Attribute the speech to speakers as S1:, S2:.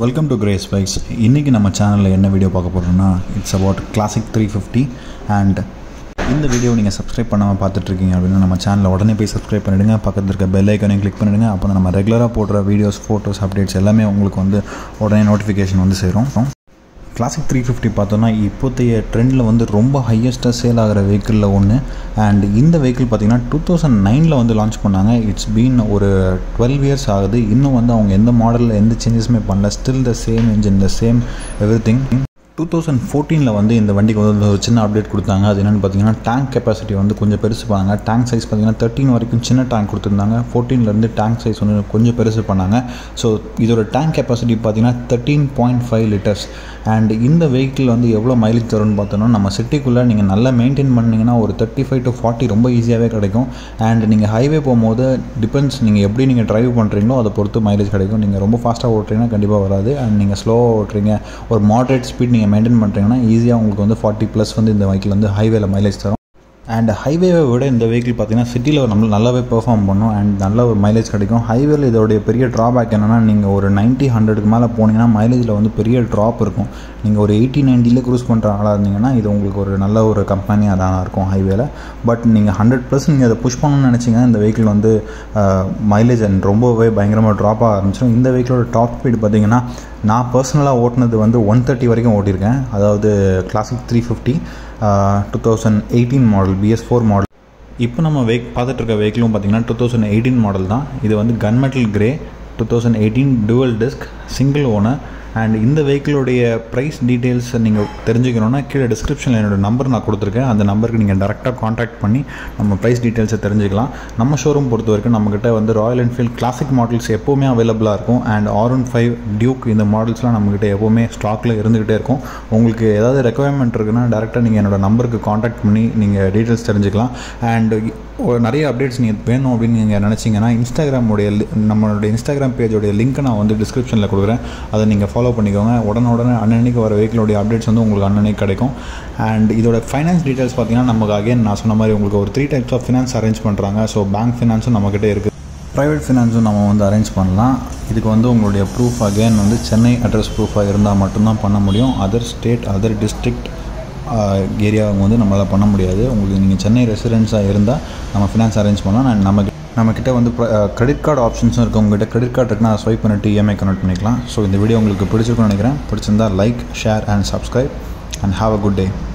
S1: welcome to grace bikes இன்றைக்கி நம்ம சேனலில் என்ன வீடியோ பார்க்க போகிறோம்னா it's about classic three fifty and இந்த வீடியோ நீங்கள் சப்ஸ்கிரைப் பண்ணாமல் பார்த்துட்ருக்கீங்க அப்படின்னா நம்ம சேனலில் உடனே போய் சப்ஸ்கிரைப் பண்ணிவிடுங்க பக்கத்தில் இருக்க பெல் ஐக்கனையும் கிளிக் பண்ணிவிடுங்க அப்போ தான் நம்ம ரெகுலராக போடுற வீடியோஸ் ஃபோட்டோஸ் அப்டேட்ஸ் எல்லாமே உங்களுக்கு வந்து உடனே நோட்டிஃபிகேஷன் வந்து சேரும் கிளாசிக் த்ரீ ஃபிஃப்டி பார்த்தோன்னா இப்போதைய ட்ரெண்டில் வந்து ரொம்ப ஹையஸ்ட்டாக சேல் ஆகிற வெஹிக்கிளில் ஒன்று அண்ட் இந்த வெஹிக்கிள் பார்த்தீங்கன்னா டூ தௌசண்ட் நைனில் வந்து லான்ச் பண்ணாங்க இட்ஸ் பீன் ஒரு டுவெல் இயர்ஸ் ஆகுது இன்னும் வந்து அவங்க எந்த மாடலில் எந்த சேஞ்சஸுமே பண்ணல still the same engine the same everything two thousand ஃபோர்டீனில் வந்து இந்த வண்டிக்கு வந்து ஒரு சின்ன அப்டேட் கொடுத்தாங்க அது என்னென்னு பார்த்தீங்கன்னா டேங்க் கெப்பாசிட்டி வந்து கொஞ்சம் பெருசு பண்ணாங்க டேங்க் சைஸ் பார்த்தீங்கன்னா தேர்ட்டின் வரைக்கும் சின்ன டேங்க் கொடுத்துருந்தாங்க ஃபோர்டீன்லேருந்து டேங்க் சைஸ் வந்து கொஞ்சம் பெருசு பண்ணாங்க ஸோ இதோட டேங்க் கெப்பாசிட்டி பார்த்தீங்கன்னா thirteen point five litres and இந்த வெஹிக்கிள் வந்து எவ்வளோ மைலேஜ் தரும்னு பார்த்தோன்னா நம்ம சிட்டிக்குள்ளே நீங்கள் நல்லா மெயின்டைன் பண்ணிங்கன்னா ஒரு தேர்ட்டி ஃபைவ் டு ஃபார்ட்டி ரொம்ப ஈஸியாகவே கிடைக்கும் அண்ட் நீங்கள் ஹைவே போகும்போது டிபெண்ட்ஸ் நீங்கள் எப்படி நீங்கள் ட்ரைவ் பண்ணுறீங்களோ அதை பொறுத்து மைலேஜ் கிடைக்கும் நீங்கள் ரொம்ப ஃபாஸ்ட்டாக ஓட்டுறீங்கன்னா கண்டிப்பாக வராது அண்ட் நீங்கள் ஸ்லோவாக ஓட்டுறீங்க ஒரு மாடரேட் ஸ்பீட் நீங்கள் மெயின்டைன் பண்ணுறீங்கன்னா ஈஸியாக உங்களுக்கு வந்து ஃபார்ட்டி ப்ளஸ் வந்து இந்த வெஹிக்கிள் வந்து ஹைவேல மைலேஜ் தரும் அண்ட் ஹைவேவை விட இந்த வெஹிக்கிள் பார்த்தீங்கன்னா சிட்டியில் நம்ம நல்லாவே பெர்ஃபார்ம் பண்ணும் அண்ட் நல்ல ஒரு மைலேஜ் கிடைக்கும் ஹைவேல இதோடைய பெரிய ட்ராபேக் என்னென்னா நீங்கள் ஒரு நைன்ட்டி ஹண்ட்ரடுக்கு மேலே போனீங்கன்னா மைலேஜில் வந்து பெரிய ட்ராப் இருக்கும் நீங்கள் ஒரு எயிட்டி நைன்ட்டியில் க்ரூஸ் பண்ணுற ஆளாக இருந்தீங்கன்னா இது உங்களுக்கு ஒரு நல்ல ஒரு கம்பெனியாக தான் இருக்கும் ஹைவேல பட் நீங்கள் ஹண்ட்ரட் ப்ளஸ் நீங்கள் அதை புஷ் பண்ணணும்னு நினச்சிங்கன்னா இந்த வெஹிக்கிள் வந்து மைலேஜ் அண்ட் ரொம்பவே பயங்கரமாக ட்ராப் ஆக ஆரம்பிச்சிடும் இந்த வெஹிக்கிளோட டாப் ஸ்பீடு பார்த்தீங்கன்னா நான் பர்சனலாக ஓட்டினது வந்து ஒன் தேர்ட்டி வரைக்கும் ஓட்டியிருக்கேன் அதாவது classic three fifty two thousand eighteen model BS four model இப்போ நம்ம வெஹிக் பார்த்துட்டு இருக்க வெஹிக்கிளும் பார்த்தீங்கன்னா டூ தௌசண்ட் எயிட்டீன் மாடல் தான் இது வந்து gunmetal grey two thousand eighteen dual disc single owner and இந்த வெஹிக்கிளுடைய ப்ரைஸ் டீட்டெயில்ஸ் நீங்கள் தெரிஞ்சுக்கணுன்னா கீழே டிஸ்கிரிப்ஷனில் என்னோடய நம்பர் நான் கொடுத்துருக்கேன் அந்த நம்பருக்கு நீங்கள் டேரெக்டாக காண்டாக்ட் பண்ணி நம்ம ப்ரைஸ் டீட்டெயில்ஸை தெரிஞ்சுக்கலாம் நம்ம ஷோரூம் பொறுத்த வரைக்கும் நம்மக்கிட்ட வந்து ராயல் என்ஃபீல்ட் கிளாசிக் மாடல்ஸ் எப்போவுமே அவைலபிளாக இருக்கும் and R one five Duke இந்த மாடல்ஸ்லாம் நம்மக்கிட்ட எப்போவுமே ஸ்டாக்கில் இருந்துக்கிட்டே இருக்கும் உங்களுக்கு ஏதாவது ரெக்குவயர்மெண்ட் இருக்குன்னா டேரெக்டாக நீங்கள் என்னோடய நம்பருக்கு காண்டாக்ட் பண்ணி நீங்கள் டீட்டெயில்ஸ் தெரிஞ்சுக்கலாம் அண்ட் நிறைய அப்டேட்ஸ் நீங்கள் வேணும் அப்படின்னு நீங்கள் நினச்சிங்கன்னா இன்ஸ்டாகிராமுடைய நம்மளுடைய இன்ஸ்டாகிராம் பேஜோடைய லிங்க்கை நான் வந்து டிஸ்கிரிப்ஷனில் கொடுக்குறேன் அதை நீங்கள் ஃபாலோ பண்ணிக்கோங்க உடனே உடனே அன்னன்னைக்கு வர வெஹிக்கிளோடைய அப்டேட்ஸ் வந்து உங்களுக்கு அன்னன்னைக்கு கிடைக்கும் அண்ட் இதோட ஃபைனான்ஸ் டீட்டெயில்ஸ் பார்த்தீங்கன்னா நமக்கு அகைன் நான் சொன்ன மாதிரி உங்களுக்கு ஒரு three types of finance arrange பண்ணுறாங்க ஸோ பேங்க் ஃபினான்ஸும் நம்மக்கிட்ட இருக்குது ப்ரைவேட் ஃபினான்ஸும் நம்ம வந்து அரேஞ்ச் பண்ணலாம் இதுக்கு வந்து உங்களுடைய ப்ரூஃப் அகைன் வந்து சென்னை அட்ரஸ் ப்ரூஃபாக இருந்தால் மட்டும்தான் பண்ண முடியும் other state other district area வந்து நம்மளால் பண்ண முடியாது உங்களுக்கு நீங்கள் சென்னை ரெசிடென்ஸாக இருந்தால் நம்ம ஃபினான்ஸ் அரேஞ்ச் பண்ணலாம் அண்ட் நம்ம நம்மக்கிட்ட வந்து கிரெடிட் கார்டு ஆப்ஷன்ஸும் இருக்குது உங்கள்கிட்ட கிரெடிட் கார்டு இருக்குன்னா ஸ்வைப் பண்ணிட்டு இஎம்ஐ கனெக்ட் பண்ணிக்கலாம் ஸோ இந்த வீடியோ உங்களுக்கு பிடிச்சிருக்குன்னு நினைக்கிறேன் பிடிச்சிருந்தா like share and subscribe and have a good day